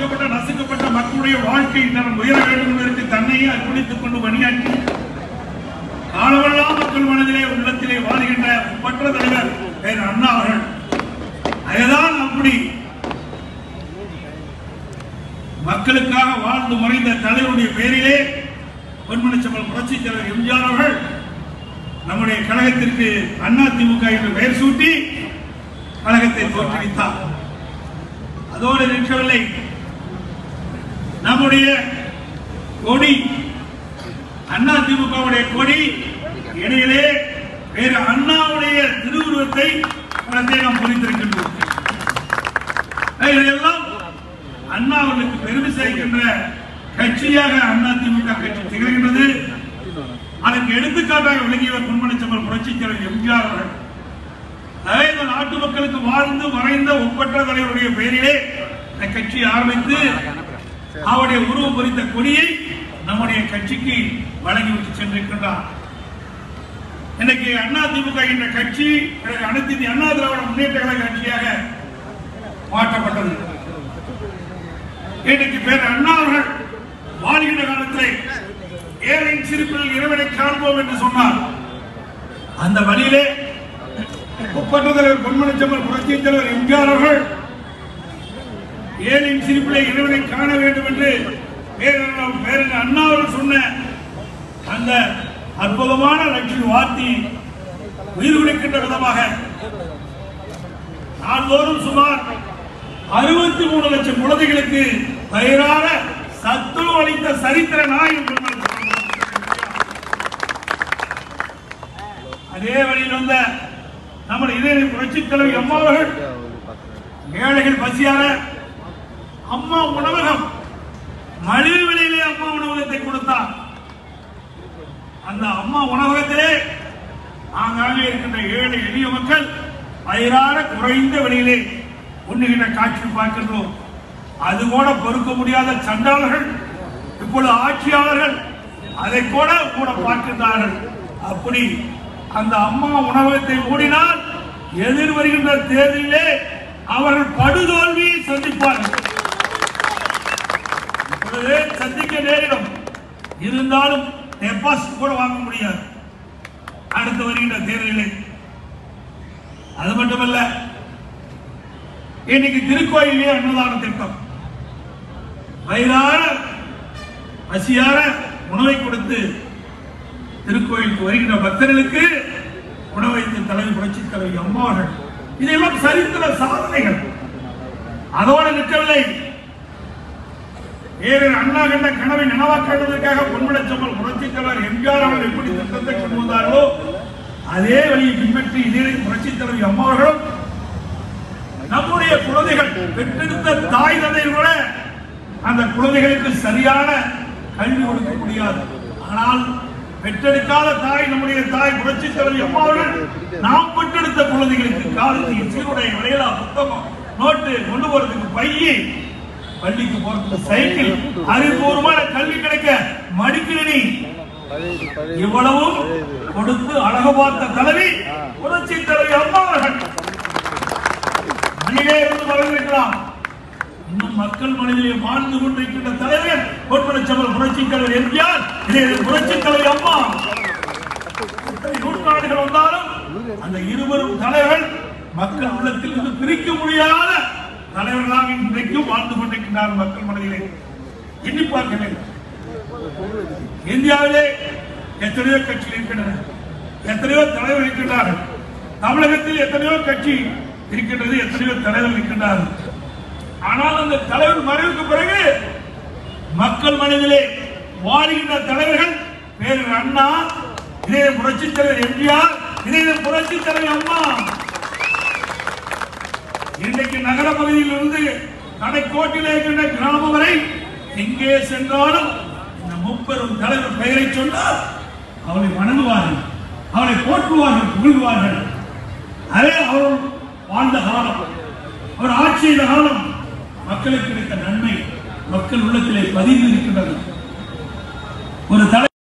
ஒடுக்கப்பட்ட நசுக்கப்பட்ட மக்களுடைய வாழ்க்கை தரம் உயர வேண்டும் என்பதற்கு தன்னையே அர்ப்பணித்துக் கொண்டு பணியாற்றி காலமெல்லாம் மக்கள் மனதிலே உள்ளத்திலே வாழ்கின்ற ஒப்பற்ற தலைவர் பேர் அண்ணா அவர்கள் அதுதான் அப்படி மக்களுக்காக வாழ்ந்து மறைந்த தலைவருடைய பெயரிலே பொன்மனச்சம்பல் புரட்சித் தலைவர் எம்ஜிஆர் அவர்கள் நம்முடைய கழகத்திற்கு அண்ணா திமுக என்று பெயர் சூட்டி கழகத்தை தோற்றுவித்தார் அதோடு நிற்கவில்லை நம்முடைய கொடி அண்ணா திமுகவுடைய கொடி இடையிலே வேறு அண்ணாவுடைய திருவுருவத்தை படத்தை நாம் பொறித்திருக்கின்றோம் இதையெல்லாம் அண்ணா அவர்களுக்கு பெருமை சேர்க்கின்ற கட்சியாக அண்ணா திமுக கட்சி திகழ்கின்றது அதற்கு எடுத்துக்காட்டாக விளங்கியவர் பொன்மனச்சம்பல் புரட்சித் தலைவர் எம்ஜிஆர் அவர்கள் அதே இந்த நாட்டு மக்களுக்கு வாழ்ந்து மறைந்த ஒப்பற்ற தலைவருடைய பெயரிலே இந்த கட்சி ஆரம்பித்து அவருடைய உருவம் பொறித்த கொடியை நம்முடைய கட்சிக்கு வழங்கிவிட்டு சென்றிருக்கின்றார் இன்னைக்கு அண்ணா திமுக என்ற கட்சி பிறகு அனைத்து இந்திய அண்ணா திராவிட முன்னேற்ற கழக கட்சியாக மாற்றப்பட்டது இன்னைக்கு பேர் அண்ணா அவர்கள் வாழ்கின்ற காலத்திலே ஏழையின் சிரிப்பில் இறைவனை காண்போம் என்று சொன்னார் அந்த வழியிலே ஒப்பற்ற தலைவர் பொன்மனச்சம்பல் புரட்சித் தலைவர் எம்ஜிஆர் அவர்கள் ஏழையின் சிரிப்பிலே இறைவனை காண வேண்டும் என்று பேரறிஞர் பேரறிஞர் அண்ணா அவர்கள் சொன்ன அந்த அற்புதமான லட்சிய வார்த்தை உயிர் கொடுக்கின்ற விதமாக நாள்தோறும் சுமார் அறுபத்தி மூணு லட்சம் குழந்தைகளுக்கு வயிறார சத்துணவு அளித்த சரித்திர நாயகம் பொன்மனச்சம்பல் அதே வழியில் வந்த நம்முடைய இதய புரட்சித் தலைவர் அம்மா அவர்கள் ஏழைகள் பசியார அம்மா உணவகம் மலிவு விலையிலே அம்மா உணவகத்தை கொடுத்தார் அந்த அம்மா உணவகத்திலே ஆங்காங்கே இருக்கின்ற ஏழை எளிய மக்கள் வயிறார குறைந்த விலையிலே உண்ணுகின்ற காட்சி பார்க்கின்றோம் அது கூட பொறுக்க முடியாத சண்டாளர்கள் இப்பொழுது ஆட்சியாளர்கள் அதை கூட கூட பார்க்கின்றார்கள் அப்படி அந்த அம்மா உணவகத்தை மூடினால் எதிர் வருகின்ற தேர்தலிலே அவர்கள் படுதோல்வியை சந்திப்பார்கள் இப்பொழுது சந்திக்க நேரிடும் இருந்தாலும் டெபாசிட் கூட வாங்க முடியாது அடுத்து வருகின்ற தேர்தலிலே அது மட்டுமல்ல இன்னைக்கு திருக்கோயிலே அன்னதான திட்டம் வயிறார பசியார உணவை கொடுத்து திருக்கோயிலுக்கு வருகின்ற பக்தர்களுக்கு உணவைத்து தலைவர் புரட்சி தலைவர் அம்மாவர்கள் இதெல்லாம் சரித்திர சாதனைகள் அதோடு நிற்கவில்லை வேறு அண்ணா கண்ட கனவை நனவாக்குவதற்காக பொன்மனச்சம்பல் புரட்சி தலைவர் எம்ஜிஆர் அவர்கள் எப்படி திட்டத்தை கொண்டு வந்தார்களோ அதே வழியை பின்பற்றி இதே புரட்சி தலைவர் அம்மாவர்களும் நம்முடைய குழந்தைகள் பெற்றெடுத்த தாய் தந்தையர் கூட அந்த குழந்தைகளுக்கு சரியான கல்வி கொடுக்க முடியாது ஆனால் பெற்றெடுக்காத தாய் நம்முடைய தாய் புரட்சி தலைவி அம்மாவர்கள் நாம் பெற்றெடுத்த குழந்தைகளுக்கு காலத்தில் சீருடை விளையலா புத்தகம் நோட்டு கொண்டு போறதுக்கு பையி பள்ளிக்கு போறதுக்கு சைக்கிள் அறிவுபூர்வமான கல்வி கிடைக்க மடிக்கணி இவ்வளவும் கொடுத்து அழகு பார்த்த தலைவி புரட்சி தலைவி அம்மா அவர்கள் மண்ணிலே இருந்து வளர்ந்திருக்கலாம் இன்னும் மக்கள் மனதிலே வாழ்ந்து கொண்டிருக்கின்ற தலைவர் பொன்மனச்சம்பல் புரட்சி தலைவர் எம்ஜிஆர் இதே புரட்சி தலைவர் அம்மா எத்தனை நூற்றாண்டுகள் வந்தாலும் அந்த இருவரும் தலைவர்கள் மக்கள் உள்ளத்தில் இருந்து பிரிக்க முடியாத தலைவர்களாக இன்றைக்கும் வாழ்ந்து கொண்டிருக்கின்றார் மக்கள் மனதிலே எண்ணி பார்க்க வேண்டும் இந்தியாவிலே எத்தனையோ கட்சிகள் இருக்கின்றன எத்தனையோ தலைவர் இருக்கின்றார்கள் தமிழகத்தில் எத்தனையோ கட்சி இருக்கின்றது எத்தனையோ தலைவர் இருக்கின்றார்கள் ஆனால் அந்த தலைவர் மறைவுக்கு பிறகு மக்கள் மனதிலே வாழ்கின்ற தலைவர்கள் பேரு அண்ணா இதே புரட்சி தலைவர் எம்ஜிஆர் இதே புரட்சி தலைவர் அம்மா இன்றைக்கு நகர பகுதியில் இருந்து கடைக்கோட்டில் இருக்கின்ற கிராமம் வரை எங்கே சென்றாலும் இந்த முப்பெரும் தலைவர் பெயரை சொன்னால் அவளை வணங்குவார்கள் அவளை போற்றுவார்கள் புகழ்வார்கள் அதே அவர் வாழ்ந்த காலம் அவர் ஆட்சி செய்த காலம் மக்களுக்கு கிடைத்த நன்மை மக்கள் உள்ளத்திலே பதிந்து இருக்கின்றது ஒரு தலை